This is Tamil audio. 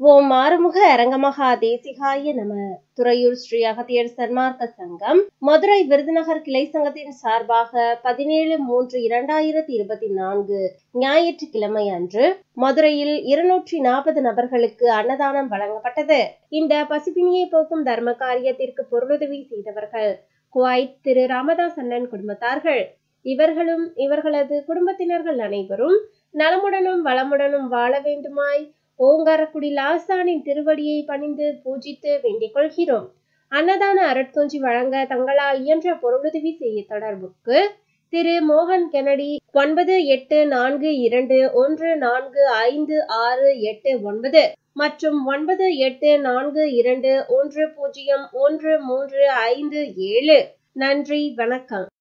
ஓம் ஆறுமுக அரங்கமகா தேசிகாய நம துறையூர் ஸ்ரீ அகத்தியர் சன்மார்க்க சங்கம் மதுரை விருதுநகர் கிளை சங்கத்தின் சார்பாக பதினேழு மூன்று இரண்டாயிரத்தி இருபத்தி நான்கு ஞாயிற்றுக்கிழமை அன்று மதுரையில் இருநூற்றி நாற்பது நபர்களுக்கு அன்னதானம் வழங்கப்பட்டது இந்த பசிப்பினியை போக்கும் தர்ம காரியத்திற்கு பொருளுதவி செய்தவர்கள் குவைத் திரு ராமதாஸ் அண்ணன் குடும்பத்தார்கள் இவர்களும் இவர்களது குடும்பத்தினர்கள் அனைவரும் நலமுடனும் வளமுடனும் வாழ வேண்டுமாய் ஓங்காரக்குடி லாசானின் திருவடியை பணிந்து பூஜித்து வேண்டிக் கொள்கிறோம் அன்னதான அருட்கொஞ்சி வழங்க தங்களால் இயன்ற பொருளுதவி செய்ய தொடர்புக்கு திரு மோகன் கெனடி ஒன்பது எட்டு நான்கு இரண்டு ஒன்று நான்கு ஐந்து ஆறு எட்டு ஒன்பது மற்றும் ஒன்பது எட்டு நான்கு இரண்டு ஒன்று பூஜ்ஜியம் ஒன்று மூன்று ஐந்து ஏழு நன்றி வணக்கம்